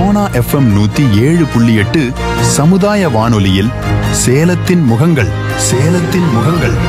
Sona FM நூத்தி ஏழு புள்ளி எட்டு சமுதாய வானொலியில் சேலத்தின் முகங்கள் சேலத்தின் முகங்கள்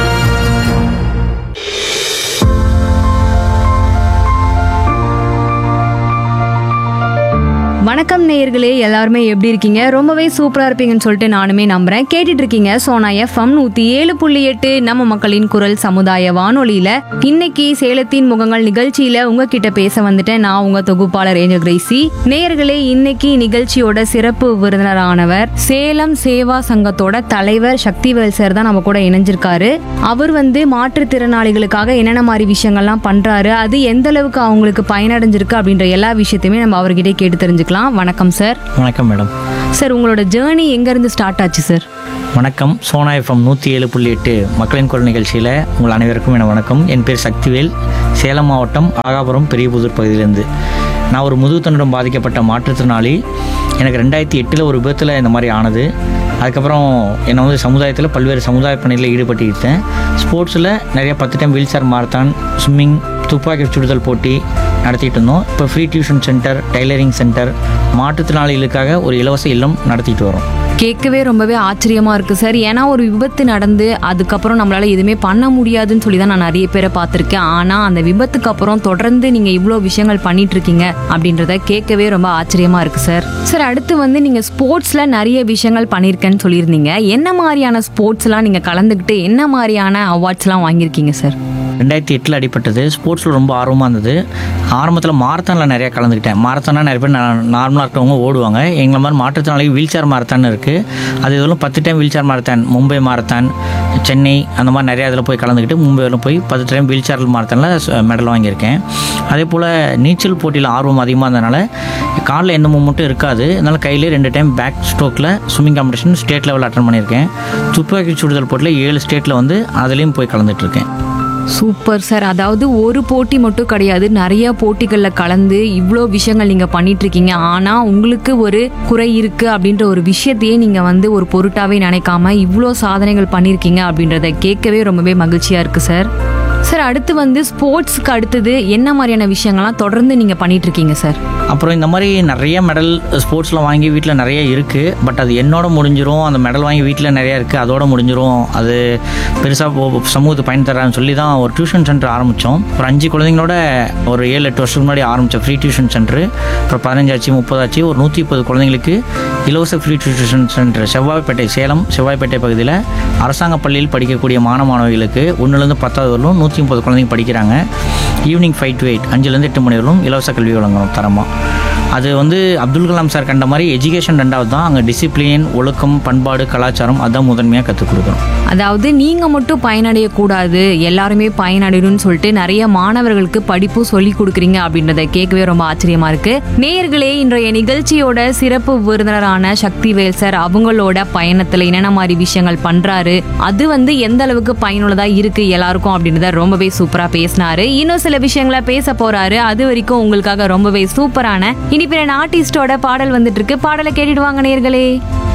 வணக்கம் நேயர்களே எல்லாருமே எப்படி இருக்கீங்க ரொம்பவே சூப்பரா இருப்பீங்கன்னு சொல்லிட்டு நானுமே நம்புறேன் கேட்டுட்டு இருக்கீங்க சோனா எஃப்எம் நூத்தி ஏழு புள்ளி எட்டு நம்ம மக்களின் குரல் சமுதாய வானொலியில இன்னைக்கு சேலத்தின் முகங்கள் நிகழ்ச்சியில உங்ககிட்ட பேச வந்துட்டேன் நான் உங்க தொகுப்பாளர் ஏஞ்சல் கிரேசி நேயர்களே இன்னைக்கு நிகழ்ச்சியோட சிறப்பு விருந்தினரானவர் சேலம் சேவா சங்கத்தோட தலைவர் சக்திவேல் சார் தான் நம்ம கூட இணைஞ்சிருக்காரு அவர் வந்து மாற்றுத்திறனாளிகளுக்காக என்னென்ன மாதிரி விஷயங்கள்லாம் பண்றாரு அது எந்த அளவுக்கு அவங்களுக்கு பயனடைஞ்சிருக்கு அப்படின்ற எல்லா விஷயத்தையுமே நம்ம அவர்கிட்ட கேட்டு தெரிஞ்சுக்கலாம் வணக்கம் சார் வணக்கம் மேடம் சார் உங்களோட ஜேர்னி எங்க இருந்து ஸ்டார்ட் ஆச்சு சார் வணக்கம் சோனா எஃப்எம் நூற்றி ஏழு புள்ளி எட்டு மக்களின் குரல் நிகழ்ச்சியில் உங்கள் அனைவருக்கும் என வணக்கம் என் பேர் சக்திவேல் சேலம் மாவட்டம் ஆகாபுரம் பெரியபுதூர் பகுதியிலேருந்து நான் ஒரு முதுகுத்தண்டுடன் பாதிக்கப்பட்ட மாற்றுத்திறனாளி எனக்கு ரெண்டாயிரத்தி எட்டில் ஒரு விபத்தில் இந்த மாதிரி ஆனது அதுக்கப்புறம் என்னை வந்து சமுதாயத்தில் பல்வேறு சமுதாய பணிகளில் ஈடுபட்டுக்கிட்டேன் ஸ்போர்ட்ஸில் நிறைய பத்து time wheel chair marathon swimming துப்பாக்கி சுடுதல் போட்டி நடத்திட்டு இருந்தோம் இப்போ free tuition center tailoring center மாற்றுத்திறனாளிகளுக்காக ஒரு இலவச இல்லம் நடத்திட்டு வரோம் கேட்கவே ரொம்பவே ஆச்சரியமா இருக்கு சார் ஏன்னா ஒரு விபத்து நடந்து அதுக்கப்புறம் நம்மளால எதுவுமே பண்ண முடியாதுன்னு சொல்லி தான் நான் நிறைய பேரை பார்த்துருக்கேன் ஆனா அந்த விபத்துக்கு அப்புறம் தொடர்ந்து நீங்க இவ்வளோ விஷயங்கள் பண்ணிட்டு இருக்கீங்க அப்படின்றத கேட்கவே ரொம்ப ஆச்சரியமா இருக்கு சார் சார் அடுத்து வந்து நீங்க ஸ்போர்ட்ஸ்ல நிறைய விஷயங்கள் பண்ணியிருக்கேன்னு சொல்லியிருந்தீங்க என்ன மாதிரியான ஸ்போர்ட்ஸ்லாம் நீங்க கலந்துக்கிட்டு என்ன மாதிரியான அவார்ட்ஸ்லாம் வாங்கியிருக்கீங்க சார் ரெண்டாயிரத்தி எட்டில் அடிப்பட்டது ஸ்போர்ட்ஸில் ரொம்ப ஆர்வமாக இருந்தது ஆரம்பத்தில் மாரத்தானில் நிறையா கலந்துக்கிட்டேன் மாரத்தானா நிறைய பேர் நார்மலாக இருக்கவங்க ஓடுவாங்க எங்களை மாதிரி மாற்றுத்திறனாளிக்கு வீல் சேர் மாரத்தான் இருக்குது அது இதெல்லாம் பத்து time wheel chair marathon Mumbai marathon Chennai அந்த மாதிரி நிறையா இதில் போய் கலந்துக்கிட்டு மும்பையில் போய் பத்து டைம் வீல் சேர் மாரத்தானில் மெடல் வாங்கியிருக்கேன் அதே போல் நீச்சல் போட்டியில் ஆர்வம் அதிகமாக இருந்ததுனால காலில் எந்த மூமெண்ட்டும் இருக்காது அதனால் கையிலே ரெண்டு டைம் பேக் ஸ்ட்ரோக்கில் swimming competition state level attend பண்ணியிருக்கேன் துப்பாக்கி சுடுதல் போட்டியில் ஏழு ஸ்டேட்டில் வந்து அதுலேயும் போய் கலந்துட்டு இருக்கேன் சூப்பர் சார் அதாவது ஒரு போட்டி மட்டும் கிடையாது நிறைய போட்டிகளில் கலந்து இவ்வளோ விஷயங்கள் நீங்கள் பண்ணிட்டு இருக்கீங்க ஆனால் உங்களுக்கு ஒரு குறை இருக்கு அப்படின்ற ஒரு விஷயத்தையே நீங்கள் வந்து ஒரு பொருட்டாவே நினைக்காம இவ்வளோ சாதனைகள் பண்ணியிருக்கீங்க அப்படின்றத கேட்கவே ரொம்பவே மகிழ்ச்சியாக இருக்கு சார் சார் அடுத்து வந்து ஸ்போர்ட்ஸ்க்கு அடுத்தது என்ன மாதிரியான விஷயங்கள்லாம் தொடர்ந்து நீங்கள் பண்ணிட்டு இருக்கீங்க சார் அப்புறம் இந்த மாதிரி நிறைய மெடல் ஸ்போர்ட்ஸில் வாங்கி வீட்டில் நிறைய இருக்குது பட் அது என்னோட முடிஞ்சிரும் அந்த மெடல் வாங்கி வீட்டில் நிறைய இருக்குது அதோட முடிஞ்சிரும் அது பெருசாக சமூகத்துக்கு பயன் தரான்னு சொல்லி தான் ஒரு டியூஷன் சென்டர் ஆரம்பித்தோம் ஒரு அஞ்சு குழந்தைங்களோட ஒரு ஏழு எட்டு வருஷத்துக்கு முன்னாடி ஆரம்பித்தோம் ஃப்ரீ டியூஷன் சென்டர் அப்புறம் பதினஞ்சாச்சு முப்பதாச்சு ஒரு நூற்றி முப்பது குழந்தைங்களுக்கு இலவச free tuition center Sevvapettai Salem Sevvapettai பகுதியில் அரசாங்க பள்ளியில் படிக்கக்கூடிய மாணவ மாணவிகளுக்கு ஒன்றுலேருந்து பத்தாவது வரலும் நூற்றி முப்பது குழந்தைங்க படிக்கிறாங்க ஈவினிங் ஃபைவ் டு எயிட் அஞ்சுலேருந்து எட்டு மணி வரலும் இலவச கல்வி வழங்குறோம் தரமாக அது வந்து அப்துல் கலாம் சார் கண்ட மாதிரி எஜுகேஷன் ரெண்டாவது தான் அங்கே டிசிப்ளின் ஒழுக்கம் பண்பாடு கலாச்சாரம் அதான் முதன்மையாக கற்றுக் கொடுக்குறோம் அதாவது நீங்க மட்டும் பயனடையக்கூடாது எல்லாருமே பயனடையணும்னு சொல்லிட்டு நிறைய மாணவர்களுக்கு படிப்பும் சொல்லி கொடுக்குறீங்க அப்படின்றத கேட்கவே ரொம்ப ஆச்சரியமா இருக்கு நேயர்களே இன்றைய நிகழ்ச்சியோட சிறப்பு விருந்தினரான சக்திவேல் சார் அவங்களோட பயணத்துல என்னென்ன மாதிரி விஷயங்கள் பண்றாரு அது வந்து எந்த அளவுக்கு பயனுள்ளதா இருக்கு எல்லாருக்கும் அப்படின்றத ரொம்பவே சூப்பரா பேசினாரு இன்னும் சில விஷயங்களை பேச போறாரு அது வரைக்கும் உங்களுக்காக ரொம்பவே சூப்பரான இனிப்பிற ஆர்டிஸ்டோட பாடல் வந்துட்டு இருக்கு பாடலை கேட்டுட்டு வாங்க நேயர்களே